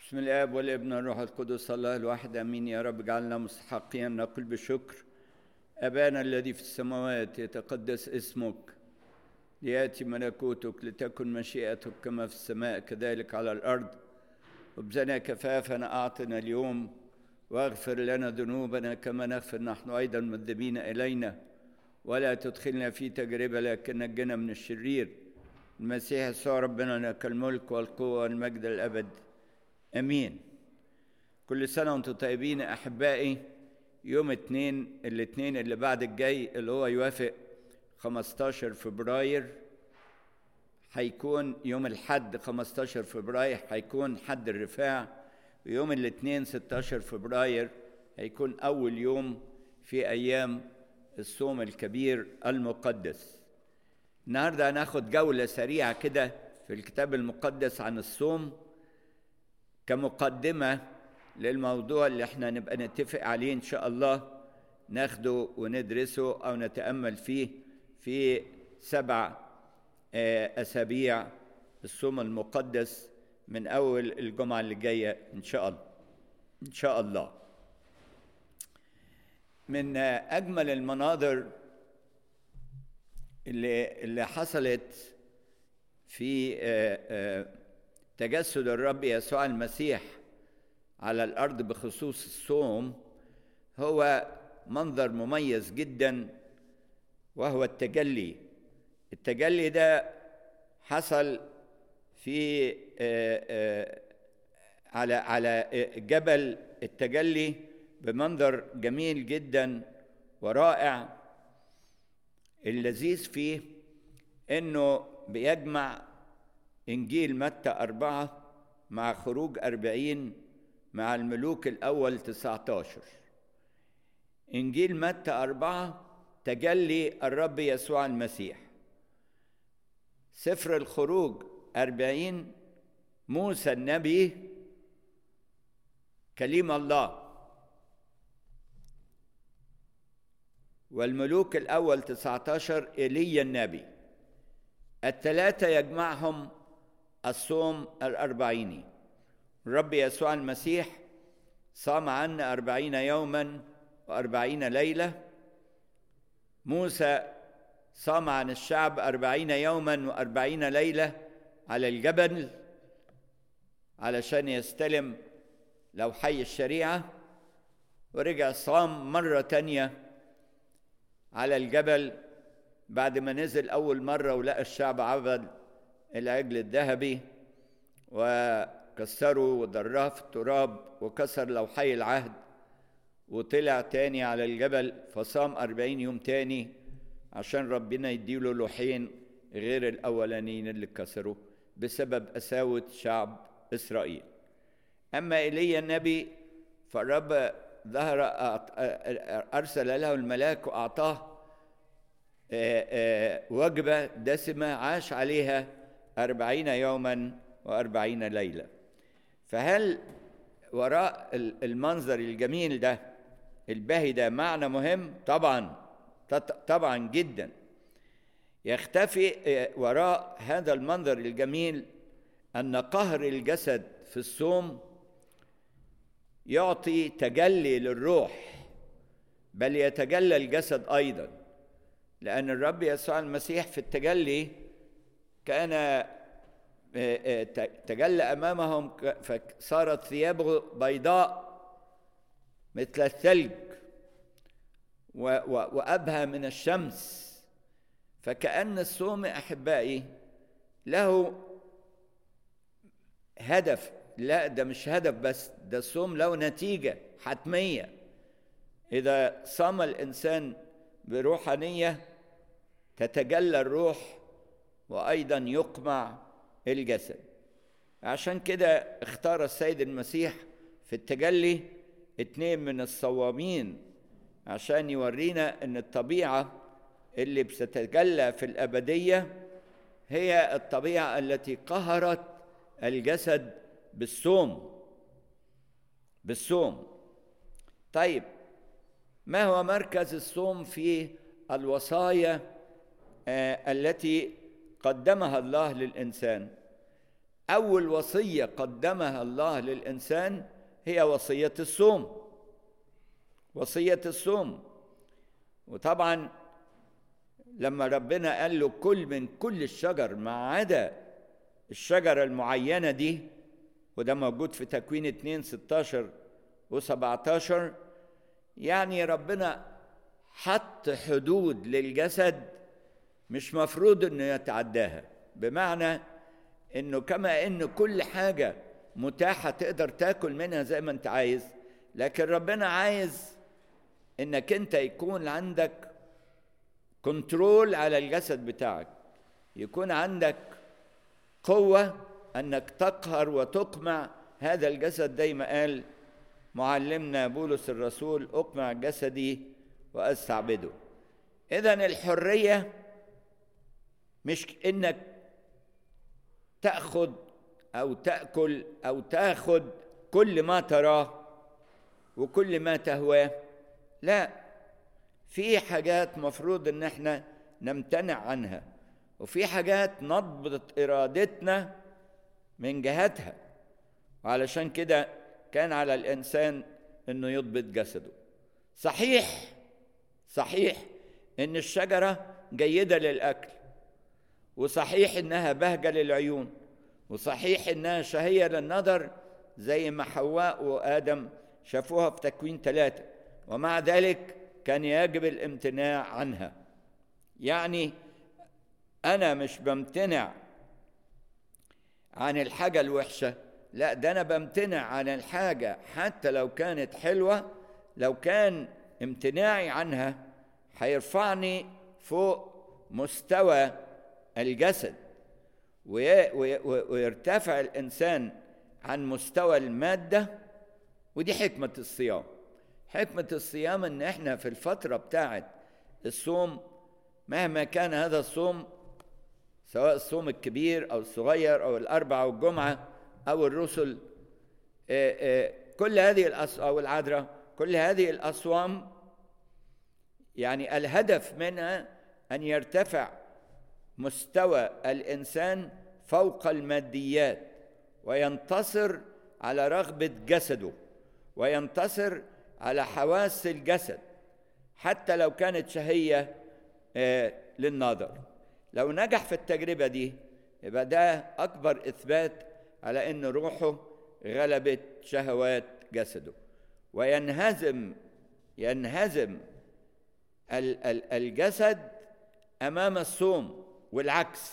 بسم الاب والابن والروح القدس الله الواحد امين يا رب اجعلنا مستحقين نقول بشكر ابانا الذي في السماوات يتقدس اسمك لياتي ملكوتك لتكن مشيئتك كما في السماء كذلك على الارض وبزنا كفافنا اعطنا اليوم واغفر لنا ذنوبنا كما نغفر نحن ايضا مذنبين الينا ولا تدخلنا في تجربه لكن نجنا من الشرير المسيح يسوع ربنا لك الملك والقوه والمجد الابد امين كل سنه وانتم طيبين احبائي يوم اتنين الاثنين اللي بعد الجاي اللي هو يوافق 15 فبراير هيكون يوم الحد 15 فبراير هيكون حد الرفاع ويوم الاثنين 16 فبراير هيكون اول يوم في ايام الصوم الكبير المقدس النهارده هناخد جوله سريعه كده في الكتاب المقدس عن الصوم كمقدمة للموضوع اللي احنا نبقى نتفق عليه إن شاء الله ناخده وندرسه أو نتأمل فيه في سبع أسابيع الصوم المقدس من أول الجمعة اللي جاية إن شاء الله إن شاء الله من أجمل المناظر اللي اللي حصلت في تجسد الرب يسوع المسيح على الارض بخصوص الصوم هو منظر مميز جدا وهو التجلي التجلي ده حصل في على على جبل التجلي بمنظر جميل جدا ورائع اللذيذ فيه انه بيجمع إنجيل متى أربعة مع خروج أربعين مع الملوك الأول تسعة عشر إنجيل متى أربعة تجلي الرب يسوع المسيح سفر الخروج أربعين موسى النبي كليم الله والملوك الأول تسعة عشر إيليا النبي الثلاثة يجمعهم الصوم الأربعيني الرب يسوع المسيح صام عنا أربعين يوما وأربعين ليلة موسى صام عن الشعب أربعين يوما وأربعين ليلة على الجبل علشان يستلم لوحي الشريعة ورجع صام مرة تانية على الجبل بعد ما نزل أول مرة ولقى الشعب عبد العجل الذهبي وكسروا وضراه في التراب وكسر لوحي العهد وطلع تاني على الجبل فصام أربعين يوم تاني عشان ربنا يديله لوحين غير الأولانيين اللي كسروا بسبب قساوة شعب إسرائيل أما إيليا النبي فالرب ظهر أرسل له الملاك وأعطاه وجبة دسمة عاش عليها أربعين يوما وأربعين ليلة فهل وراء المنظر الجميل ده البهي ده معنى مهم طبعا طبعا جدا يختفي وراء هذا المنظر الجميل أن قهر الجسد في الصوم يعطي تجلي للروح بل يتجلى الجسد أيضا لأن الرب يسوع المسيح في التجلي كان تجلى أمامهم فصارت ثيابه بيضاء مثل الثلج وأبهى من الشمس فكأن الصوم أحبائي له هدف لا ده مش هدف بس ده الصوم له نتيجة حتمية إذا صام الإنسان بروحانية تتجلى الروح وأيضا يقمع الجسد عشان كده اختار السيد المسيح في التجلي اتنين من الصوامين عشان يورينا ان الطبيعة اللي بتتجلى في الأبدية هي الطبيعة التي قهرت الجسد بالصوم بالصوم طيب ما هو مركز الصوم في الوصايا التي قدمها الله للإنسان أول وصية قدمها الله للإنسان هي وصية الصوم وصية الصوم وطبعا لما ربنا قال له كل من كل الشجر ما عدا الشجرة المعينة دي وده موجود في تكوين 2 16 و17 يعني ربنا حط حدود للجسد مش مفروض انه يتعداها بمعنى انه كما ان كل حاجة متاحة تقدر تاكل منها زي ما انت عايز لكن ربنا عايز انك انت يكون عندك كنترول على الجسد بتاعك يكون عندك قوة انك تقهر وتقمع هذا الجسد زي ما قال معلمنا بولس الرسول اقمع جسدي واستعبده اذا الحريه مش انك تاخذ او تاكل او تاخذ كل ما تراه وكل ما تهواه لا في حاجات مفروض ان احنا نمتنع عنها وفي حاجات نضبط ارادتنا من جهتها وعلشان كده كان على الانسان انه يضبط جسده صحيح صحيح ان الشجره جيده للاكل وصحيح انها بهجه للعيون وصحيح انها شهيه للنظر زي ما حواء وادم شافوها في تكوين ثلاثه ومع ذلك كان يجب الامتناع عنها يعني انا مش بمتنع عن الحاجه الوحشه لا ده انا بمتنع عن الحاجه حتى لو كانت حلوه لو كان امتناعي عنها هيرفعني فوق مستوى الجسد ويرتفع الانسان عن مستوى الماده ودي حكمه الصيام حكمه الصيام ان احنا في الفتره بتاعه الصوم مهما كان هذا الصوم سواء الصوم الكبير او الصغير او الاربعه والجمعه او الرسل كل هذه او العذراء كل هذه الاصوام يعني الهدف منها ان يرتفع مستوى الانسان فوق الماديات وينتصر على رغبه جسده وينتصر على حواس الجسد حتى لو كانت شهيه للنظر لو نجح في التجربه دي يبقى ده اكبر اثبات على ان روحه غلبت شهوات جسده وينهزم ينهزم الجسد امام الصوم والعكس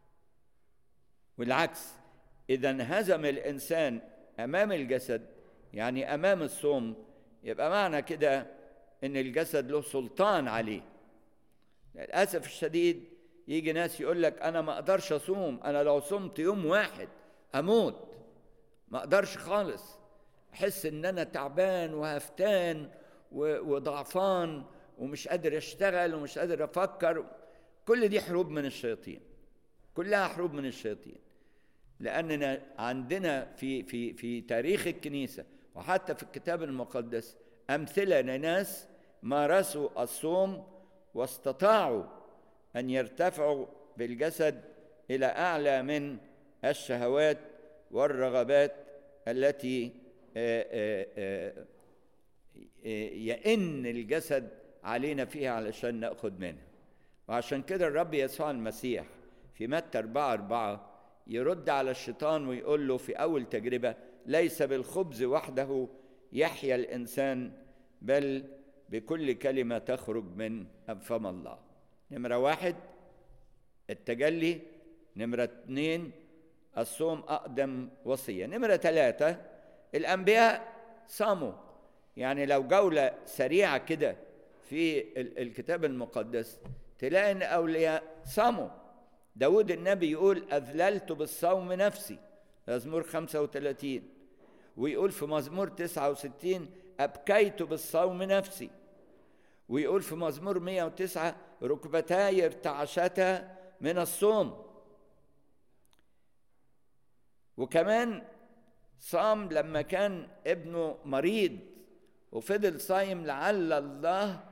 والعكس اذا انهزم الانسان امام الجسد يعني امام الصوم يبقى معنى كده ان الجسد له سلطان عليه للاسف الشديد يجي ناس يقول لك انا ما اقدرش اصوم انا لو صمت يوم واحد اموت ما اقدرش خالص احس ان انا تعبان وهفتان وضعفان ومش قادر اشتغل ومش قادر افكر كل دي حروب من الشياطين كلها حروب من الشياطين لاننا عندنا في في في تاريخ الكنيسه وحتى في الكتاب المقدس امثله لناس مارسوا الصوم واستطاعوا ان يرتفعوا بالجسد الى اعلى من الشهوات والرغبات التي يئن الجسد علينا فيها علشان ناخذ منها وعشان كده الرب يسوع المسيح في متى 4 4 يرد على الشيطان ويقول له في أول تجربة ليس بالخبز وحده يحيا الإنسان بل بكل كلمة تخرج من فم الله نمرة واحد التجلي نمرة اثنين الصوم أقدم وصية نمرة ثلاثة الأنبياء صاموا يعني لو جولة سريعة كده في الكتاب المقدس تلاقي ان اولياء صاموا داود النبي يقول اذللت بالصوم نفسي مزمور 35 ويقول في مزمور 69 ابكيت بالصوم نفسي ويقول في مزمور 109 ركبتاي ارتعشتا من الصوم وكمان صام لما كان ابنه مريض وفضل صايم لعل الله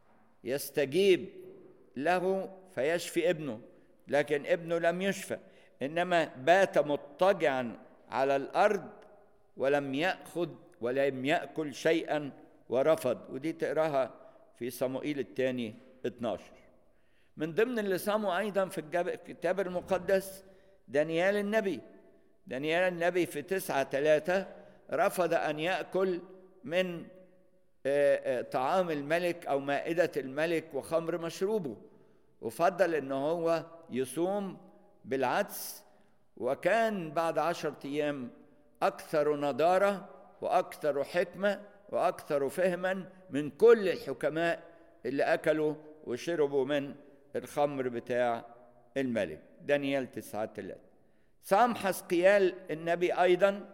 يستجيب له فيشفي ابنه لكن ابنه لم يشفى إنما بات مضطجعا على الأرض ولم يأخذ ولم يأكل شيئا ورفض ودي تقراها في صموئيل الثاني 12 من ضمن اللي صاموا أيضا في الكتاب المقدس دانيال النبي دانيال النبي في تسعة ثلاثة رفض أن يأكل من طعام الملك أو مائدة الملك وخمر مشروبه وفضل أنه هو يصوم بالعدس وكان بعد عشرة أيام أكثر نضارة وأكثر حكمة وأكثر فهما من كل الحكماء اللي أكلوا وشربوا من الخمر بتاع الملك دانيال تسعة ثلاثة صام حسقيال النبي أيضا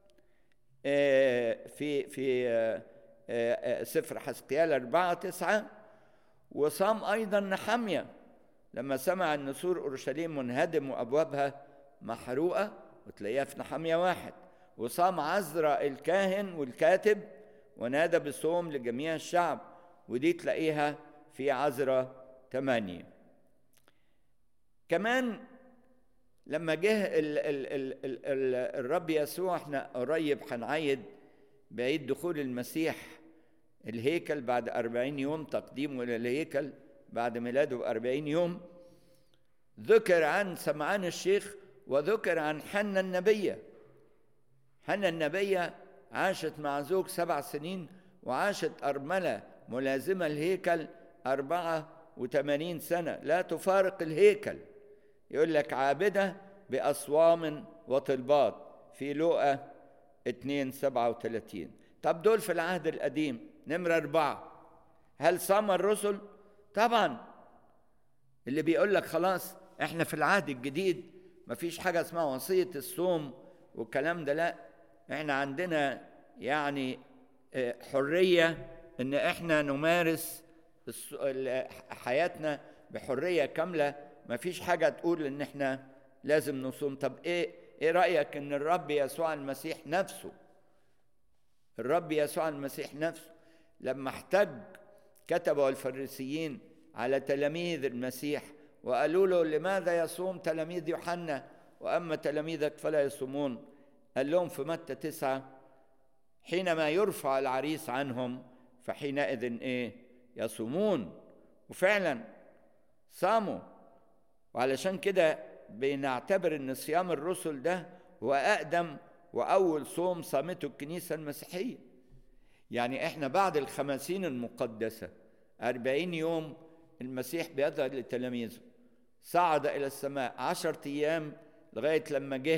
في في سفر حسقيال أربعة تسعة وصام أيضا نحمية لما سمع أن سور أورشليم منهدم وأبوابها محروقة وتلاقيها في نحمية واحد وصام عزرا الكاهن والكاتب ونادى بصوم لجميع الشعب ودي تلاقيها في عزرا ثمانية كمان لما جه ال ال ال ال ال الرب يسوع احنا قريب هنعيد بعيد دخول المسيح الهيكل بعد أربعين يوم تقديمه إلى الهيكل بعد ميلاده بأربعين يوم ذكر عن سمعان الشيخ وذكر عن حنا النبية حنا النبية عاشت مع زوج سبع سنين وعاشت أرملة ملازمة الهيكل أربعة وثمانين سنة لا تفارق الهيكل يقول لك عابدة بأصوام وطلبات في لوقا 2 37 طب دول في العهد القديم نمرة أربعة هل صام الرسل؟ طبعا اللي بيقول لك خلاص احنا في العهد الجديد مفيش حاجة اسمها وصية الصوم والكلام ده لا احنا عندنا يعني حرية ان احنا نمارس حياتنا بحرية كاملة مفيش حاجة تقول ان احنا لازم نصوم طب ايه ايه رأيك ان الرب يسوع المسيح نفسه الرب يسوع المسيح نفسه لما احتج كتبوا الفريسيين على تلاميذ المسيح وقالوا له لماذا يصوم تلاميذ يوحنا واما تلاميذك فلا يصومون قال لهم في متى تسعة حينما يرفع العريس عنهم فحينئذ ايه يصومون وفعلا صاموا وعلشان كده بنعتبر ان صيام الرسل ده هو اقدم واول صوم صامته الكنيسه المسيحيه يعني احنا بعد الخمسين المقدسه أربعين يوم المسيح بيظهر لتلاميذه صعد إلى السماء عشرة أيام لغاية لما جه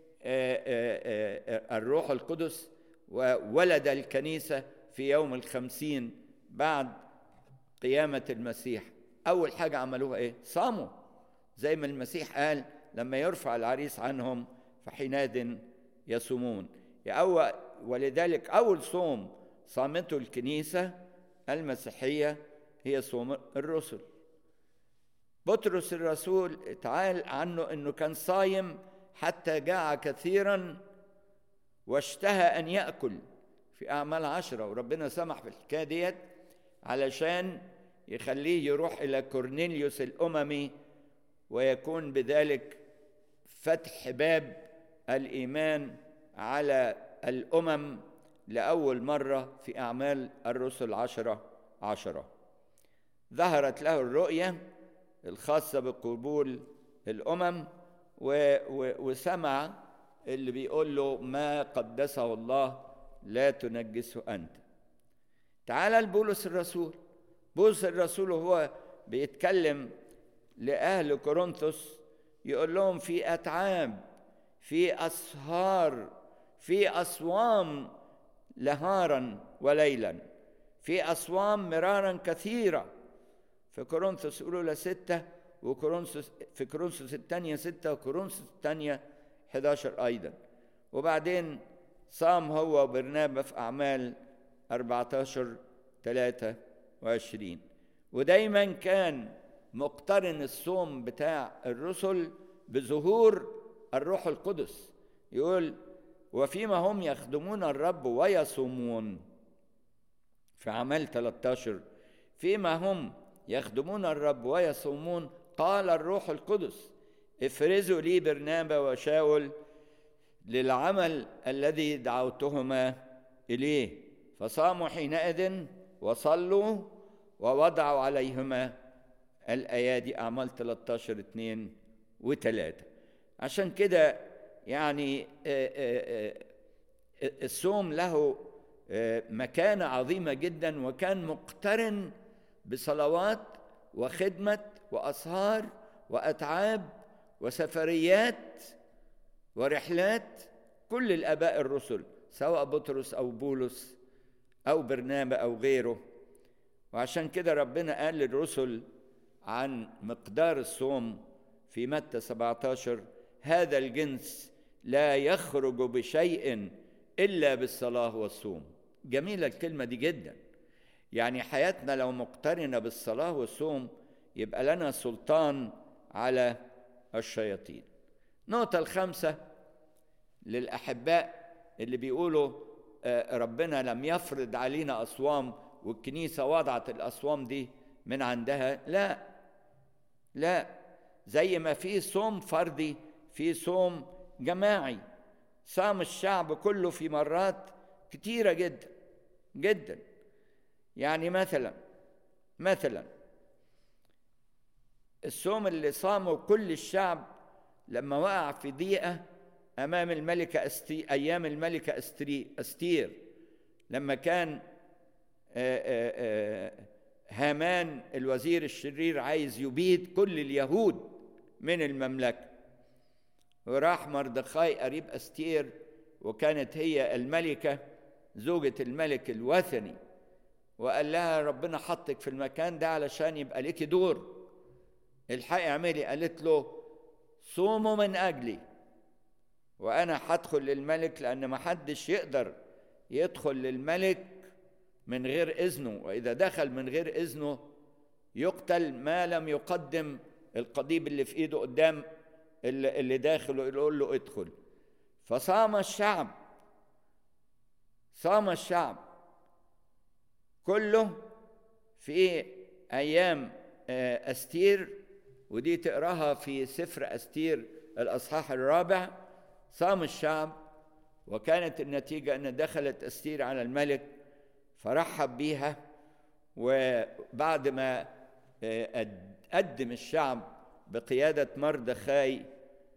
الروح القدس وولد الكنيسة في يوم الخمسين بعد قيامة المسيح أول حاجة عملوها إيه؟ صاموا زي ما المسيح قال لما يرفع العريس عنهم فحينئذ يصومون أول ولذلك أول صوم صامته الكنيسة المسيحية هي صوم الرسل بطرس الرسول اتعال عنه انه كان صايم حتى جاع كثيرا واشتهى ان ياكل في اعمال عشرة وربنا سمح بالحكايه ديت علشان يخليه يروح الى كورنيليوس الاممي ويكون بذلك فتح باب الايمان على الامم لاول مره في اعمال الرسل عشره عشره ظهرت له الرؤيه الخاصه بقبول الامم و و وسمع اللي بيقول له ما قدسه الله لا تنجسه انت تعال لبولس الرسول بولس الرسول وهو بيتكلم لاهل كورنثوس يقول لهم في اتعاب في اسهار في اصوام نهارا وليلا في اصوام مرارا كثيره في كورنثوس الاولى سته وكورنثوس في كورنثوس الثانيه سته وكورنثوس الثانيه 11 ايضا وبعدين صام هو وبرنابا في اعمال 14 23 ودايما كان مقترن الصوم بتاع الرسل بظهور الروح القدس يقول وفيما هم يخدمون الرب ويصومون في عمل 13 فيما هم يخدمون الرب ويصومون قال الروح القدس افرزوا لي برنابا وشاول للعمل الذي دعوتهما إليه فصاموا حينئذ وصلوا ووضعوا عليهما الأيادي أعمال 13 2 و3 عشان كده يعني الصوم له مكانة عظيمة جدا وكان مقترن بصلوات وخدمة وأسهار وأتعاب وسفريات ورحلات كل الآباء الرسل سواء بطرس أو بولس أو برنابا أو غيره وعشان كده ربنا قال للرسل عن مقدار الصوم في متى 17 هذا الجنس لا يخرج بشيء إلا بالصلاة والصوم جميلة الكلمة دي جدا يعني حياتنا لو مقترنة بالصلاة والصوم يبقى لنا سلطان على الشياطين النقطة الخامسة للأحباء اللي بيقولوا ربنا لم يفرض علينا أصوام والكنيسة وضعت الأصوام دي من عندها لا لا زي ما في صوم فردي في صوم جماعي صام الشعب كله في مرات كتيرة جدا جدا يعني مثلا مثلا الصوم اللي صامه كل الشعب لما وقع في ضيقة أمام الملكة أستي أيام الملكة أستري أستير لما كان آآ آآ هامان الوزير الشرير عايز يبيد كل اليهود من المملكة وراح مردخاي قريب أستير وكانت هي الملكة زوجة الملك الوثني وقال لها ربنا حطك في المكان ده علشان يبقى لك دور الحقي اعملي قالت له صوموا من أجلي وأنا هدخل للملك لأن ما حدش يقدر يدخل للملك من غير إذنه وإذا دخل من غير إذنه يقتل ما لم يقدم القضيب اللي في إيده قدام اللي داخل ويقول له ادخل فصام الشعب صام الشعب كله في أيام أستير ودي تقراها في سفر أستير الأصحاح الرابع صام الشعب وكانت النتيجة أن دخلت أستير على الملك فرحب بيها وبعد ما قدم الشعب بقيادة مردخاي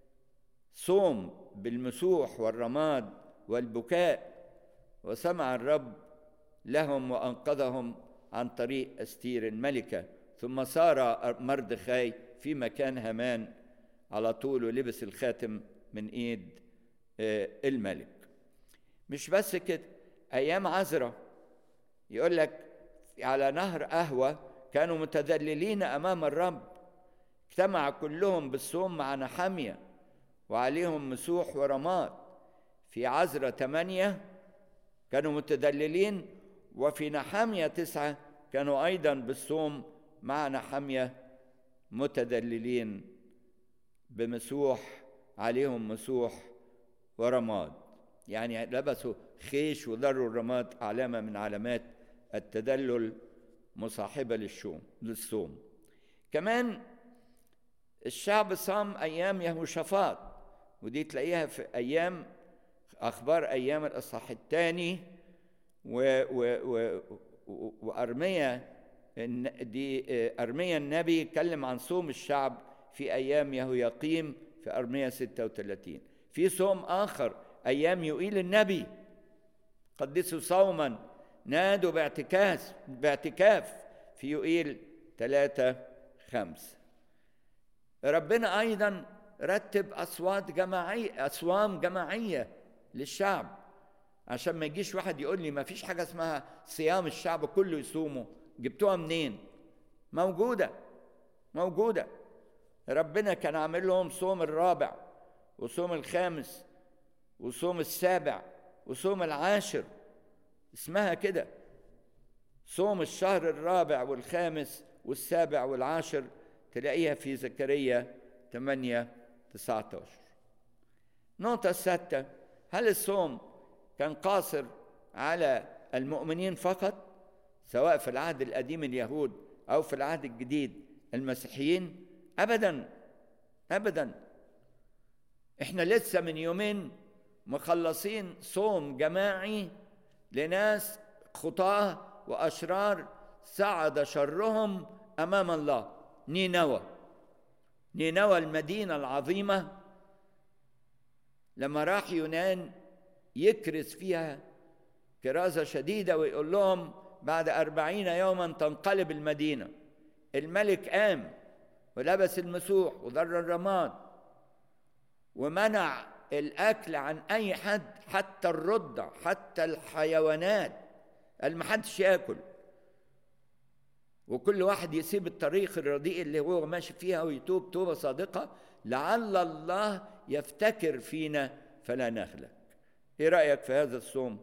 صوم بالمسوح والرماد والبكاء وسمع الرب لهم وأنقذهم عن طريق أستير الملكة ثم صار مردخاي في مكان هامان على طول ولبس الخاتم من ايد الملك مش بس كده ايام عذرة يقول لك على نهر قهوة كانوا متذللين امام الرب اجتمع كلهم بالصوم مع نحمية وعليهم مسوح ورماد في عذرة ثمانية كانوا متذللين وفي نحمية تسعة كانوا أيضا بالصوم مع نحمية متدللين بمسوح عليهم مسوح ورماد يعني لبسوا خيش وذروا الرماد علامة من علامات التدلل مصاحبة للشوم للصوم كمان الشعب صام أيام يهوشافاط ودي تلاقيها في أيام أخبار أيام الإصحاح الثاني و و و وأرميا دي أرميا النبي اتكلم عن صوم الشعب في أيام يهوياقيم في أرميا 36 في صوم آخر أيام يوئيل النبي قدسوا صوما نادوا باعتكاف باعتكاف في يوئيل ثلاثة خمسة ربنا أيضا رتب أصوات جماعية أصوام جماعية للشعب عشان ما يجيش واحد يقول لي ما فيش حاجة اسمها صيام الشعب كله يصومه جبتوها منين موجودة موجودة ربنا كان عامل لهم صوم الرابع وصوم الخامس وصوم السابع وصوم العاشر اسمها كده صوم الشهر الرابع والخامس والسابع والعاشر تلاقيها في زكريا 8 19 نقطة الستة هل الصوم كان قاصر على المؤمنين فقط سواء في العهد القديم اليهود أو في العهد الجديد المسيحيين أبدا أبدا احنا لسه من يومين مخلصين صوم جماعي لناس خطاه واشرار صعد شرهم امام الله نينوى نينوى المدينه العظيمه لما راح يونان يكرز فيها كرازه شديده ويقول لهم بعد أربعين يوما تنقلب المدينه الملك قام ولبس المسوح وضر الرماد ومنع الاكل عن اي حد حتى الرضع حتى الحيوانات قال ما حدش ياكل وكل واحد يسيب الطريق الرديء اللي هو ماشي فيها ويتوب توبه صادقه لعل الله يفتكر فينا فلا نخلق ايه رايك في هذا الصوم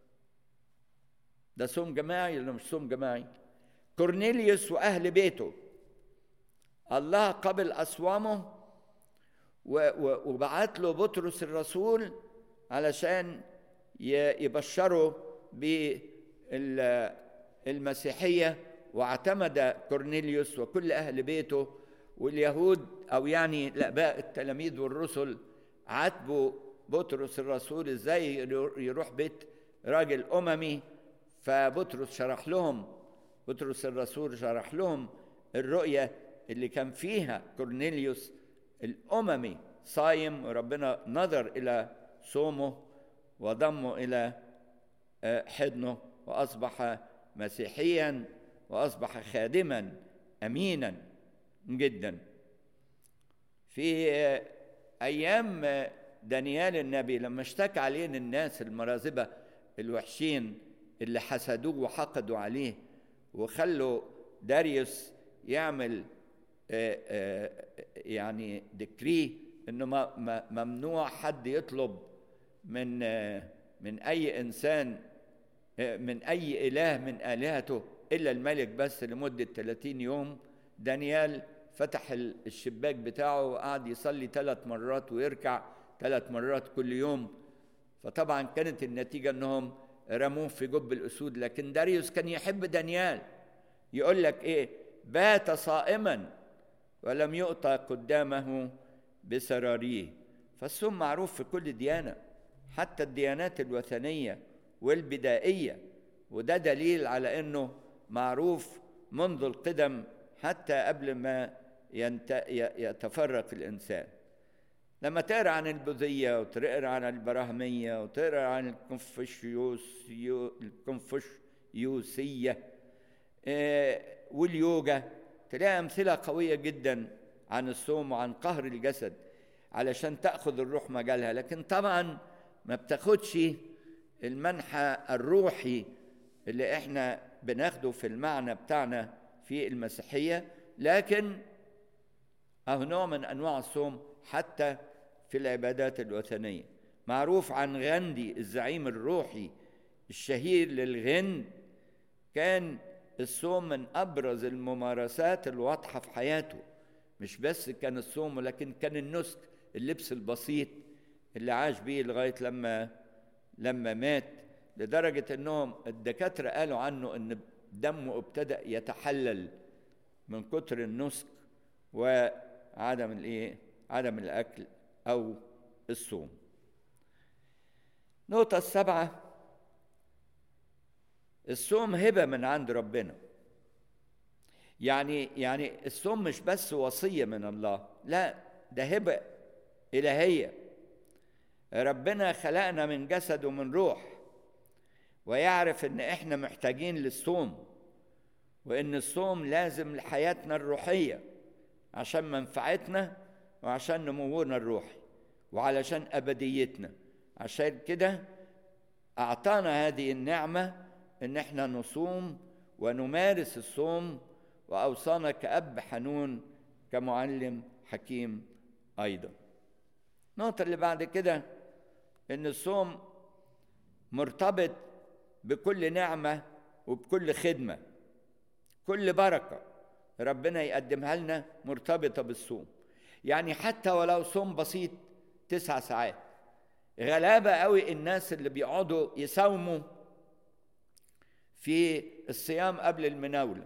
ده صوم جماعي ولا مش صوم جماعي كورنيليوس واهل بيته الله قبل اصوامه وبعت له بطرس الرسول علشان يبشره بالمسيحيه واعتمد كورنيليوس وكل اهل بيته واليهود او يعني الاباء التلاميذ والرسل عاتبوا بطرس الرسول ازاي يروح بيت راجل اممي فبطرس شرح لهم بطرس الرسول شرح لهم الرؤيه اللي كان فيها كورنيليوس الاممي صايم وربنا نظر الى صومه وضمه الى حضنه واصبح مسيحيا واصبح خادما امينا جدا في ايام دانيال النبي لما اشتكى عليه الناس المرازبه الوحشين اللي حسدوه وحقدوا عليه وخلوا داريوس يعمل يعني ديكري انه ممنوع حد يطلب من من اي انسان من اي اله من الهته الا الملك بس لمده 30 يوم دانيال فتح الشباك بتاعه وقعد يصلي ثلاث مرات ويركع ثلاث مرات كل يوم فطبعا كانت النتيجه انهم رموه في جب الاسود لكن داريوس كان يحب دانيال يقول لك ايه بات صائما ولم يؤتى قدامه بسراريه فالصوم معروف في كل ديانه حتى الديانات الوثنيه والبدائيه وده دليل على انه معروف منذ القدم حتى قبل ما يتفرق الانسان لما تقرا عن البوذيه وتقرا عن البراهميه وتقرا عن الكونفوشيوس الكونفوشيوسيه واليوجا تلاقي امثله قويه جدا عن الصوم وعن قهر الجسد علشان تاخذ الروح مجالها لكن طبعا ما بتاخدش المنحى الروحي اللي احنا بناخده في المعنى بتاعنا في المسيحيه لكن اهو نوع من انواع الصوم حتى في العبادات الوثنيه معروف عن غاندي الزعيم الروحي الشهير للغند كان الصوم من ابرز الممارسات الواضحه في حياته مش بس كان الصوم ولكن كان النسك اللبس البسيط اللي عاش بيه لغايه لما لما مات لدرجه انهم الدكاتره قالوا عنه ان دمه ابتدأ يتحلل من كتر النسك وعدم الايه عدم الاكل او الصوم النقطه السابعه الصوم هبه من عند ربنا يعني يعني الصوم مش بس وصيه من الله لا ده هبه الهيه ربنا خلقنا من جسد ومن روح ويعرف ان احنا محتاجين للصوم وان الصوم لازم لحياتنا الروحيه عشان منفعتنا وعشان نمونا الروحي وعلشان ابديتنا عشان كده اعطانا هذه النعمه ان احنا نصوم ونمارس الصوم واوصانا كاب حنون كمعلم حكيم ايضا النقطه اللي بعد كده ان الصوم مرتبط بكل نعمه وبكل خدمه كل بركه ربنا يقدمها لنا مرتبطه بالصوم يعني حتى ولو صوم بسيط تسع ساعات غلابه قوي الناس اللي بيقعدوا يصوموا في الصيام قبل المناوله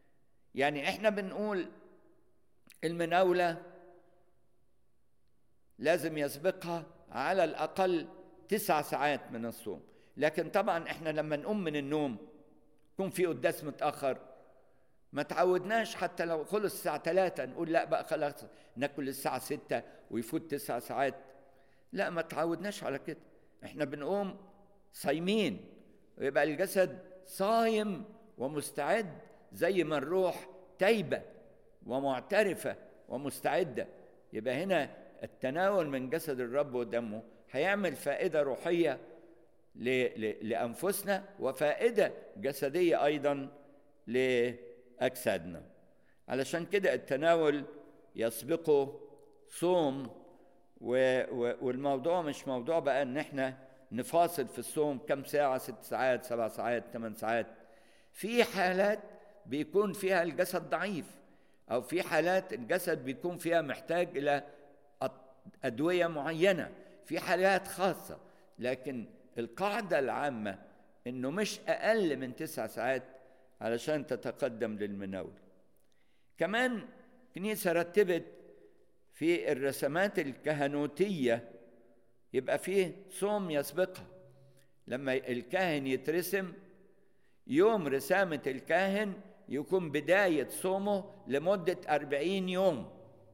يعني احنا بنقول المناوله لازم يسبقها على الأقل تسع ساعات من الصوم لكن طبعا احنا لما نقوم من النوم يكون في قداس متأخر ما تعودناش حتى لو خلص الساعة ثلاثة نقول لا بقى خلاص ناكل الساعة ستة ويفوت تسع ساعات لا ما تعودناش على كده احنا بنقوم صايمين ويبقى الجسد صايم ومستعد زي ما الروح تايبة ومعترفة ومستعدة يبقى هنا التناول من جسد الرب ودمه هيعمل فائدة روحية لأنفسنا وفائدة جسدية أيضا لأجسادنا علشان كده التناول يسبقه صوم والموضوع مش موضوع بقى ان احنا نفاصل في الصوم كم ساعة ست ساعات سبع ساعات ثمان ساعات في حالات بيكون فيها الجسد ضعيف أو في حالات الجسد بيكون فيها محتاج إلى أدوية معينة في حالات خاصة لكن القاعدة العامة إنه مش أقل من تسع ساعات علشان تتقدم للمناول كمان كنيسة رتبت في الرسمات الكهنوتية يبقى فيه صوم يسبقها لما الكاهن يترسم يوم رسامة الكاهن يكون بداية صومه لمدة أربعين يوم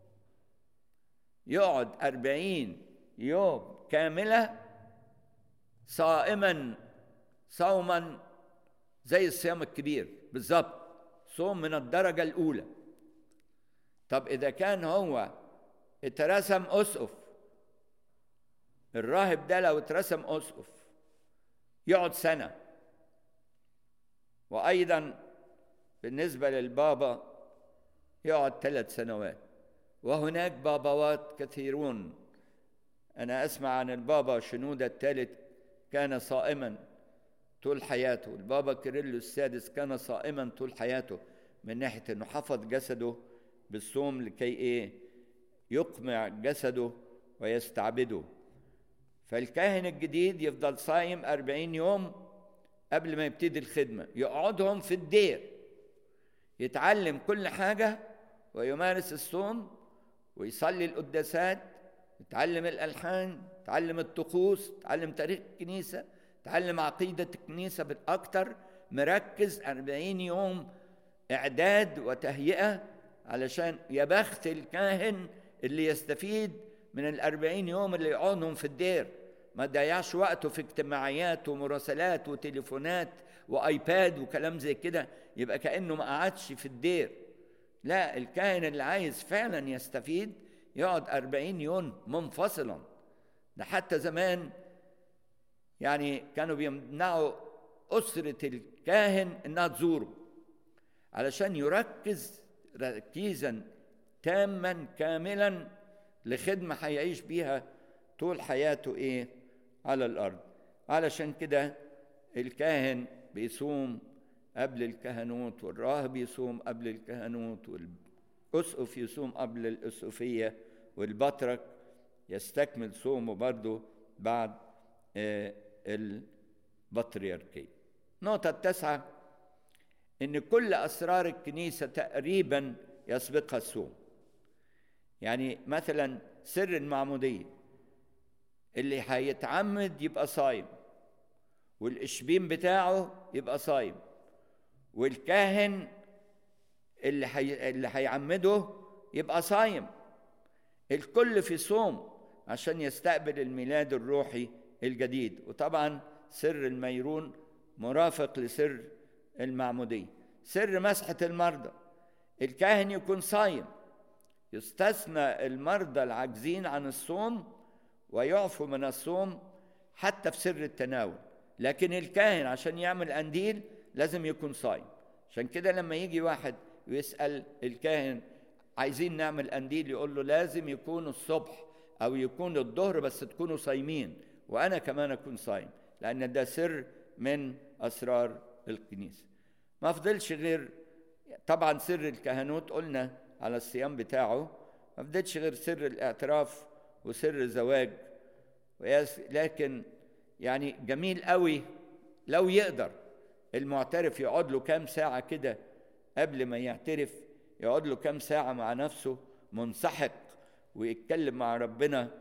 يقعد أربعين يوم كاملة صائما صوما زي الصيام الكبير بالظبط صوم من الدرجة الأولى طب إذا كان هو اترسم أسقف الراهب ده لو اترسم أسقف يقعد سنة وأيضا بالنسبة للبابا يقعد ثلاث سنوات وهناك بابوات كثيرون أنا أسمع عن البابا شنودة الثالث كان صائما طول حياته البابا كيرلو السادس كان صائما طول حياته من ناحية أنه حفظ جسده بالصوم لكي إيه يقمع جسده ويستعبده فالكاهن الجديد يفضل صايم أربعين يوم قبل ما يبتدي الخدمة يقعدهم في الدير يتعلم كل حاجة ويمارس الصوم ويصلي القداسات يتعلم الألحان يتعلم الطقوس يتعلم تاريخ الكنيسة يتعلم عقيدة الكنيسة بالأكثر مركز أربعين يوم إعداد وتهيئة علشان يا بخت الكاهن اللي يستفيد من الأربعين يوم اللي يقعدهم في الدير ما ضيعش وقته في اجتماعيات ومراسلات وتليفونات وايباد وكلام زي كده يبقى كانه ما قعدش في الدير لا الكاهن اللي عايز فعلا يستفيد يقعد أربعين يوم منفصلا ده حتى زمان يعني كانوا بيمنعوا أسرة الكاهن إنها تزوره علشان يركز تركيزا تاما كاملا لخدمة هيعيش بيها طول حياته إيه على الأرض علشان كده الكاهن بيصوم قبل الكهنوت والراهب يصوم قبل الكهنوت والأسقف يصوم قبل الأسقفية والبطرك يستكمل صومه برضه بعد البطريركية النقطة التاسعة إن كل أسرار الكنيسة تقريبا يسبقها الصوم يعني مثلا سر المعمودية اللي هيتعمد يبقى صايم والإشبين بتاعه يبقى صايم والكاهن اللي حي... اللي هيعمده يبقى صايم الكل في صوم عشان يستقبل الميلاد الروحي الجديد وطبعا سر الميرون مرافق لسر المعمودية سر مسحة المرضى الكاهن يكون صايم يستثنى المرضى العاجزين عن الصوم ويعفوا من الصوم حتى في سر التناول لكن الكاهن عشان يعمل قنديل لازم يكون صايم عشان كده لما يجي واحد ويسأل الكاهن عايزين نعمل قنديل يقول له لازم يكون الصبح أو يكون الظهر بس تكونوا صايمين وأنا كمان أكون صايم لأن ده سر من أسرار الكنيسة ما فضلش غير طبعا سر الكهنوت قلنا على الصيام بتاعه ما فضلش غير سر الاعتراف وسر الزواج لكن يعني جميل قوي لو يقدر المعترف يقعد له كام ساعة كده قبل ما يعترف يقعد له كام ساعة مع نفسه منسحق ويتكلم مع ربنا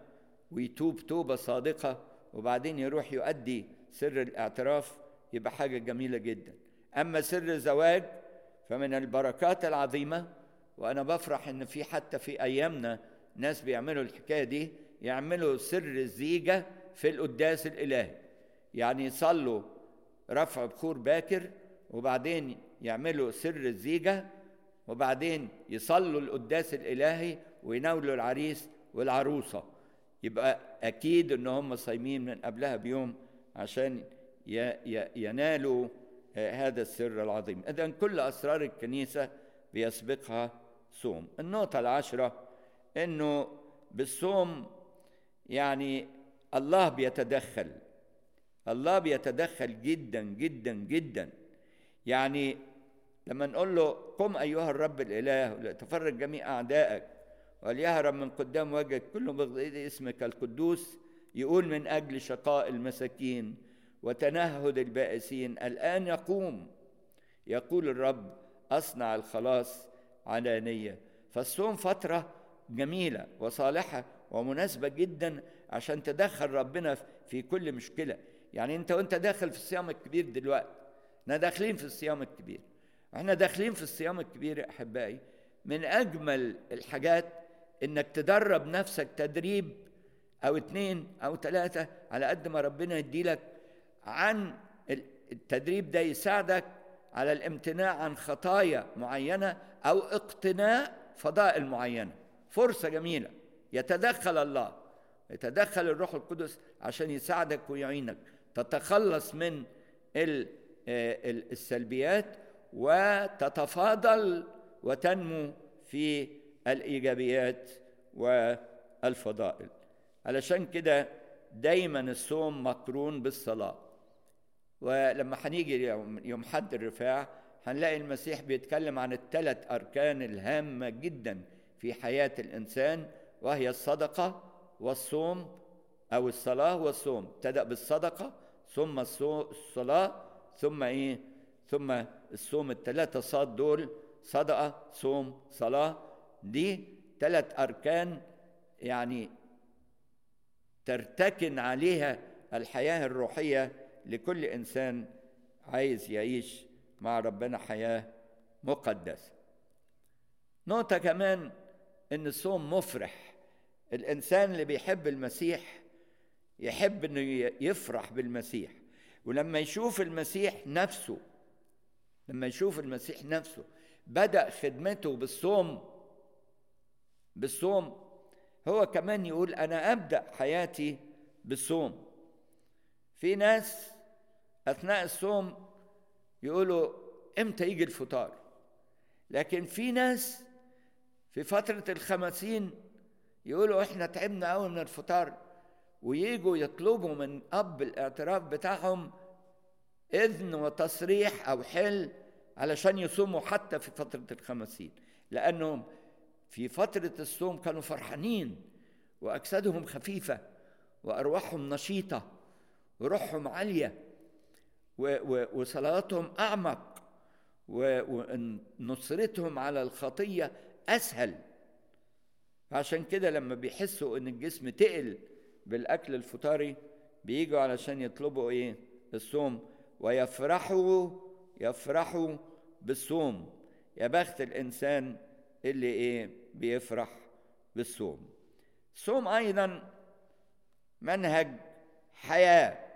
ويتوب توبة صادقة وبعدين يروح يؤدي سر الاعتراف يبقى حاجة جميلة جدا أما سر الزواج فمن البركات العظيمة وأنا بفرح إن في حتى في أيامنا ناس بيعملوا الحكاية دي يعملوا سر الزيجة في القداس الإلهي يعني يصلوا رفع بخور باكر وبعدين يعملوا سر الزيجة وبعدين يصلوا القداس الإلهي ويناولوا العريس والعروسة يبقى أكيد إن هم صايمين من قبلها بيوم عشان ينالوا هذا السر العظيم إذا كل أسرار الكنيسة بيسبقها صوم النقطة العشرة إنه بالصوم يعني الله بيتدخل الله بيتدخل جدا جدا جدا يعني لما نقول له قم أيها الرب الإله تفرج جميع أعدائك وليهرب من قدام وجهك كل بغض اسمك القدوس يقول من أجل شقاء المساكين وتنهد البائسين الآن يقوم يقول الرب أصنع الخلاص علانية فالصوم فترة جميلة وصالحة ومناسبة جدا عشان تدخل ربنا في كل مشكلة يعني انت وانت داخل في الصيام الكبير دلوقتي احنا داخلين في الصيام الكبير احنا داخلين في الصيام الكبير يا احبائي من اجمل الحاجات انك تدرب نفسك تدريب او اتنين او ثلاثة على قد ما ربنا يديلك عن التدريب ده يساعدك على الامتناع عن خطايا معينة او اقتناء فضائل معينة فرصة جميلة يتدخل الله يتدخل الروح القدس عشان يساعدك ويعينك تتخلص من السلبيات وتتفاضل وتنمو في الايجابيات والفضائل علشان كده دايما الصوم مقرون بالصلاه ولما هنيجي يوم حد الرفاع هنلاقي المسيح بيتكلم عن الثلاث اركان الهامه جدا في حياه الانسان وهي الصدقه والصوم او الصلاه والصوم ابتدا بالصدقه ثم الصلاه ثم ايه ثم الصوم الثلاثه صاد دول صدقه صوم صلاه دي ثلاث اركان يعني ترتكن عليها الحياه الروحيه لكل انسان عايز يعيش مع ربنا حياه مقدسه نقطه كمان ان الصوم مفرح الانسان اللي بيحب المسيح يحب انه يفرح بالمسيح ولما يشوف المسيح نفسه لما يشوف المسيح نفسه بدا خدمته بالصوم بالصوم هو كمان يقول انا ابدا حياتي بالصوم في ناس اثناء الصوم يقولوا امتى يجي الفطار لكن في ناس في فتره الخمسين يقولوا احنا تعبنا قوي من الفطار ويجوا يطلبوا من اب الاعتراف بتاعهم اذن وتصريح او حل علشان يصوموا حتى في فتره الخمسين لانهم في فتره الصوم كانوا فرحانين واجسادهم خفيفه وارواحهم نشيطه وروحهم عاليه وصلاتهم اعمق ونصرتهم على الخطيه اسهل عشان كده لما بيحسوا ان الجسم تقل بالاكل الفطاري بيجوا علشان يطلبوا ايه الصوم ويفرحوا يفرحوا بالصوم يا بخت الانسان اللي ايه بيفرح بالصوم الصوم ايضا منهج حياه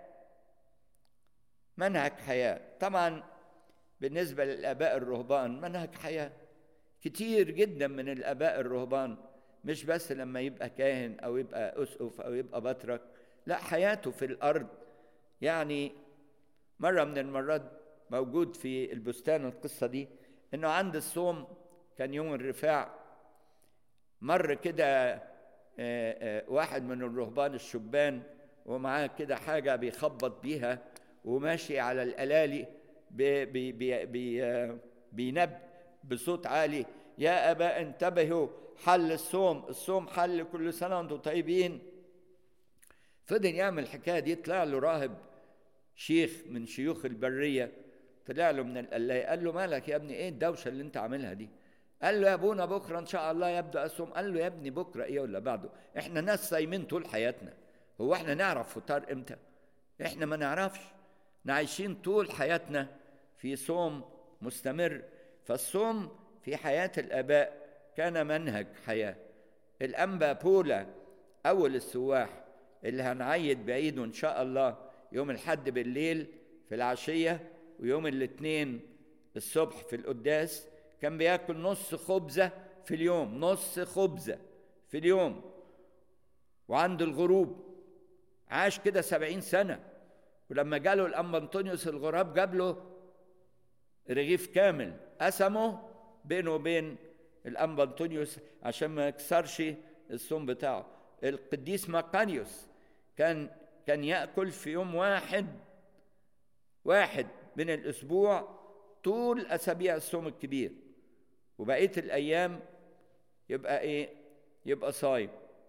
منهج حياه طبعا بالنسبه للاباء الرهبان منهج حياه كتير جدا من الاباء الرهبان مش بس لما يبقى كاهن او يبقى اسقف او يبقى بطرك لا حياته في الارض يعني مره من المرات موجود في البستان القصه دي انه عند الصوم كان يوم الرفاع مر كده واحد من الرهبان الشبان ومعاه كده حاجه بيخبط بيها وماشي على الالالي بي بي بي بي بينب بصوت عالي يا اباء انتبهوا حل الصوم الصوم حل كل سنه وانتم طيبين فضل يعمل الحكايه دي طلع له راهب شيخ من شيوخ البريه طلع له من القلايه قال له مالك يا ابني ايه الدوشه اللي انت عاملها دي قال له يا ابونا بكره ان شاء الله يبدا الصوم قال له يا ابني بكره ايه ولا بعده احنا ناس صايمين طول حياتنا هو احنا نعرف فطار امتى احنا ما نعرفش احنا عايشين طول حياتنا في صوم مستمر فالصوم في حياه الاباء كان منهج حياه الانبا بولا اول السواح اللي هنعيد بعيده ان شاء الله يوم الحد بالليل في العشيه ويوم الاثنين الصبح في القداس كان بياكل نص خبزه في اليوم نص خبزه في اليوم وعند الغروب عاش كده سبعين سنة ولما جاله الأنبا أنطونيوس الغراب جاب له رغيف كامل قسمه بينه وبين الأنبا أنطونيوس عشان ما يكسرش الصوم بتاعه القديس مقانيوس كان كان يأكل في يوم واحد واحد من الأسبوع طول أسابيع الصوم الكبير وبقية الأيام يبقى إيه؟ يبقى صايم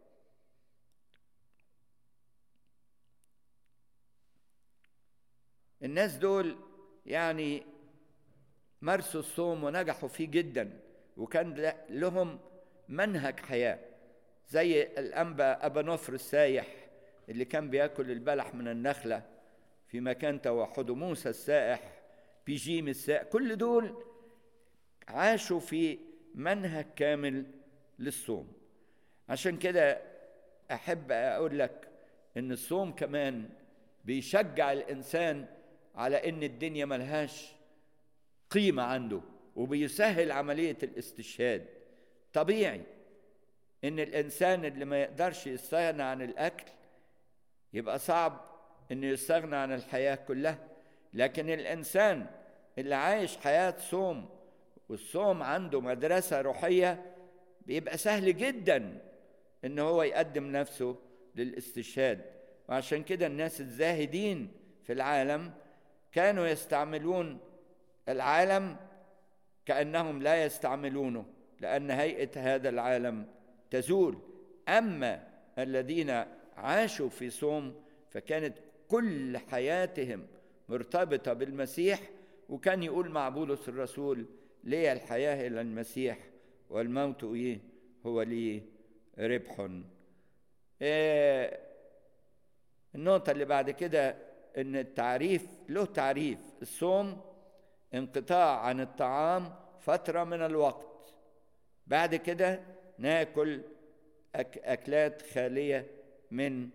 الناس دول يعني مارسوا الصوم ونجحوا فيه جدا وكان لهم منهج حياة زي الأنبا أبا نفر السايح اللي كان بياكل البلح من النخلة في مكان توحده موسى السائح بيجيم السائح كل دول عاشوا في منهج كامل للصوم عشان كده أحب أقول لك إن الصوم كمان بيشجع الإنسان على ان الدنيا ملهاش قيمه عنده وبيسهل عمليه الاستشهاد طبيعي ان الانسان اللي ما يقدرش يستغنى عن الاكل يبقى صعب انه يستغنى عن الحياه كلها لكن الانسان اللي عايش حياه صوم والصوم عنده مدرسه روحيه بيبقى سهل جدا ان هو يقدم نفسه للاستشهاد وعشان كده الناس الزاهدين في العالم كانوا يستعملون العالم كانهم لا يستعملونه لان هيئه هذا العالم تزول اما الذين عاشوا في صوم فكانت كل حياتهم مرتبطه بالمسيح وكان يقول مع بولس الرسول لي الحياه الى المسيح والموت ايه هو لي ربح إيه النقطه اللي بعد كده ان التعريف له تعريف الصوم انقطاع عن الطعام فتره من الوقت بعد كده ناكل أك اكلات خاليه من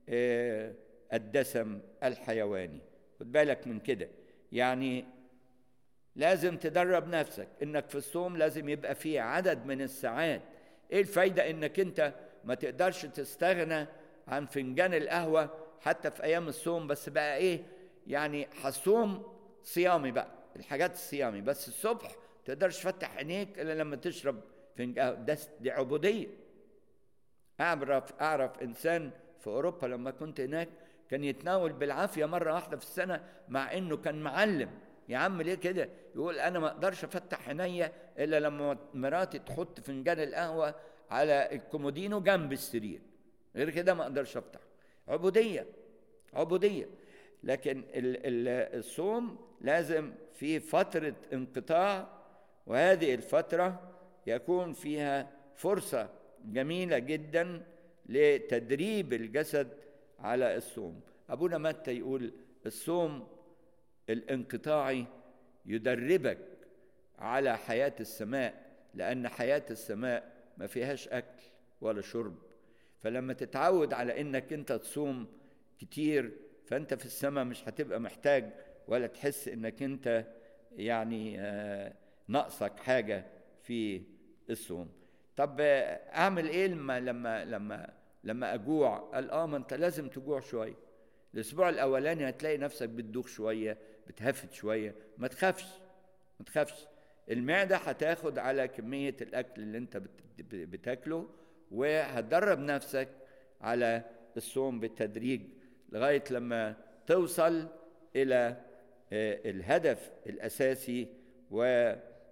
الدسم الحيواني خد بالك من كده يعني لازم تدرب نفسك انك في الصوم لازم يبقى فيه عدد من الساعات ايه الفايده انك انت ما تقدرش تستغنى عن فنجان القهوه حتى في ايام الصوم بس بقى ايه يعني هالصوم صيامي بقى الحاجات الصيامي بس الصبح تقدرش تفتح عينيك الا لما تشرب فنجان ده دي عبوديه اعرف اعرف انسان في اوروبا لما كنت هناك كان يتناول بالعافيه مره واحده في السنه مع انه كان معلم يا عم ليه كده يقول انا ما اقدرش افتح عينيا الا لما مراتي تحط فنجان القهوه على الكومودينو جنب السرير غير كده ما اقدرش افتح عبوديه عبوديه لكن ال ال الصوم لازم في فتره انقطاع وهذه الفتره يكون فيها فرصه جميله جدا لتدريب الجسد على الصوم ابونا متى يقول الصوم الانقطاعي يدربك على حياه السماء لان حياه السماء ما فيهاش اكل ولا شرب فلما تتعود على انك انت تصوم كتير فانت في السماء مش هتبقى محتاج ولا تحس انك انت يعني ناقصك حاجه في الصوم طب اعمل ايه لما لما لما لما اجوع قال اه ما انت لازم تجوع شويه الاسبوع الاولاني هتلاقي نفسك بتدوخ شويه بتهفت شويه ما تخافش ما تخافش المعده هتاخد على كميه الاكل اللي انت بتاكله وهتدرب نفسك على الصوم بالتدريج لغايه لما توصل الى الهدف الاساسي و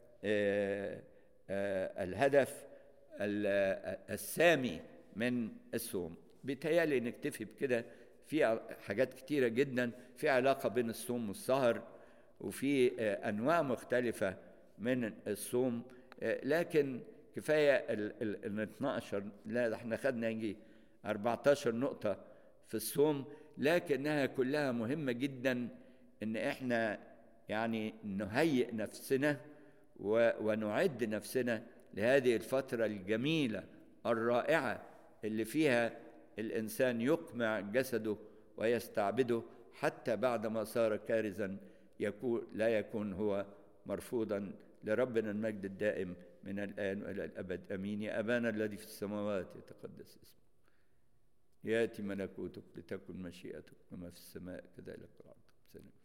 الهدف السامي من الصوم بيتهيألي نكتفي بكده في حاجات كتيرة جدا في علاقة بين الصوم والسهر وفي أنواع مختلفة من الصوم لكن كفايه ال ال ال 12 لا ده احنا خدنا يجي 14 نقطه في الصوم لكنها كلها مهمه جدا ان احنا يعني نهيئ نفسنا ونعد نفسنا لهذه الفتره الجميله الرائعه اللي فيها الانسان يقمع جسده ويستعبده حتى بعدما صار كارزا يكون لا يكون هو مرفوضا لربنا المجد الدائم من الآن وإلى الأبد أمين يا أبانا الذي في السماوات يتقدس اسمك يأتي ملكوتك لتكن مشيئتك كما في السماء كذلك في الأرض سلام